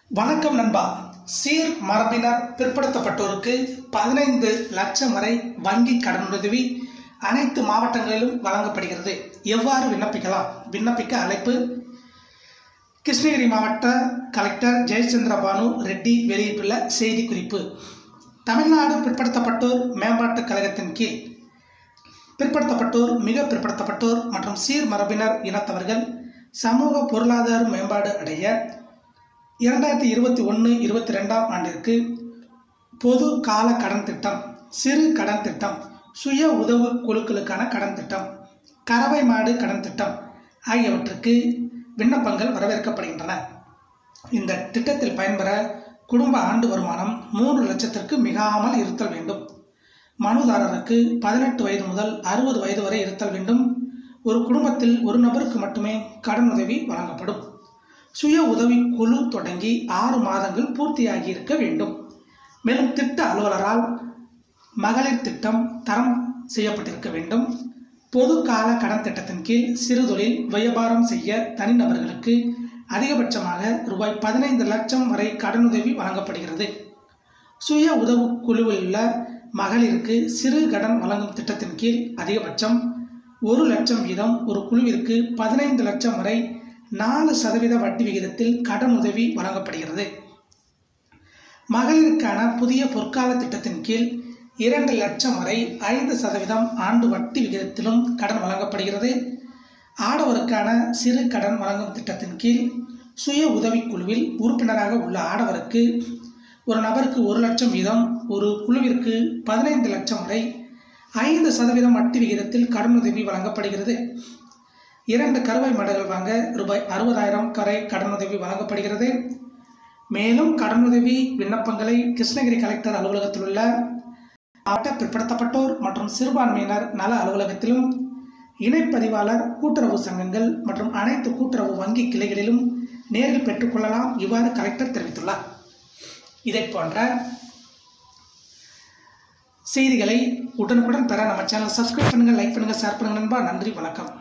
வணக்கம் நண்பா சீர் மரபினர் பிற்படுத்தப்பட்டோருக்கு பதினைந்து லட்சம் வரை வங்கி கடனுதவி அனைத்து மாவட்டங்களிலும் வழங்கப்படுகிறது எவ்வாறு விண்ணப்பிக்கலாம் விண்ணப்பிக்க அழைப்பு கிருஷ்ணகிரி மாவட்ட கலெக்டர் ஜெயச்சந்திர பானு ரெட்டி வெளியிட்டுள்ள செய்திக்குறிப்பு தமிழ்நாடு பிற்படுத்தப்பட்டோர் மேம்பாட்டுக் கழகத்தின் கீழ் பிற்படுத்தப்பட்டோர் மிக பிற்படுத்தப்பட்டோர் மற்றும் சீர் மரபினர் இனத்தவர்கள் சமூக பொருளாதார மேம்பாடு அடைய இரண்டாயிரத்தி இருபத்தி ஒன்று இருபத்தி ரெண்டாம் ஆண்டிற்கு பொது கால கடன் திட்டம் சிறு கடன் திட்டம் சுய உதவு குழுக்களுக்கான கடன் திட்டம் கறவை மாடு கடன் திட்டம் ஆகியவற்றுக்கு விண்ணப்பங்கள் வரவேற்கப்படுகின்றன இந்த திட்டத்தில் பயன்பெற குடும்ப ஆண்டு வருமானம் மூன்று லட்சத்திற்கு மிகாமல் இருத்தல் வேண்டும் மனுதாரருக்கு பதினெட்டு வயது முதல் அறுபது வயது வரை இருத்தல் வேண்டும் ஒரு குடும்பத்தில் ஒரு நபருக்கு மட்டுமே கடனுதவி வழங்கப்படும் சுய உதவி குழு தொடங்கி ஆறு மாதங்கள் பூர்த்தியாகி இருக்க வேண்டும் மேலும் திட்ட அலுவலரால் மகளிர் திட்டம் தரம் செய்யப்பட்டிருக்க வேண்டும் பொது கால கடன் திட்டத்தின் கீழ் சிறுதொழில் வியாபாரம் செய்ய தனிநபர்களுக்கு அதிகபட்சமாக ரூபாய் பதினைந்து லட்சம் வரை கடனுதவி வழங்கப்படுகிறது சுய உதவு குழுவில் உள்ள மகளிருக்கு சிறு கடன் வழங்கும் திட்டத்தின் கீழ் அதிகபட்சம் ஒரு லட்சம் வீதம் ஒரு குழுவிற்கு பதினைந்து லட்சம் வரை நாலு சதவீத வட்டி விகிதத்தில் கடன் உதவி வழங்கப்படுகிறது மகளிருக்கான புதிய பொற்கால திட்டத்தின் கீழ் இரண்டு லட்சம் வரை ஐந்து சதவீதம் ஆண்டு வட்டி விகிதத்திலும் கடன் வழங்கப்படுகிறது ஆடவருக்கான சிறு கடன் வழங்கும் திட்டத்தின் கீழ் சுய உதவிக்குழுவில் உறுப்பினராக உள்ள ஆடவருக்கு ஒரு நபருக்கு ஒரு லட்சம் வீதம் ஒரு குழுவிற்கு பதினைந்து லட்சம் வரை ஐந்து சதவீதம் வட்டி விகிதத்தில் கடனுதவி வழங்கப்படுகிறது இரண்டு கருவை மாடுகள் வாங்க ரூபாய் அறுபதாயிரம் கரை கடனுதவி வழங்கப்படுகிறது மேலும் கடனுதவி விண்ணப்பங்களை கிருஷ்ணகிரி கலெக்டர் அலுவலகத்தில் உள்ள மாவட்ட பிற்படுத்தப்பட்டோர் மற்றும் சிறுபான்மையினர் நல அலுவலகத்திலும் இணைப்பதிவாளர் கூட்டுறவு சங்கங்கள் மற்றும் அனைத்து கூட்டுறவு வங்கி கிளைகளிலும் நேரில் பெற்றுக்கொள்ளலாம் இவ்வாறு கலெக்டர் தெரிவித்துள்ளார் இதை போன்ற செய்திகளை உடனுக்குடன் பெற நம்ம சேனல் சப்ஸ்கிரைப் பண்ணுங்கள் லைக் பண்ணுங்கள் ஷேர் பண்ணுங்கள் நண்பா நன்றி வணக்கம்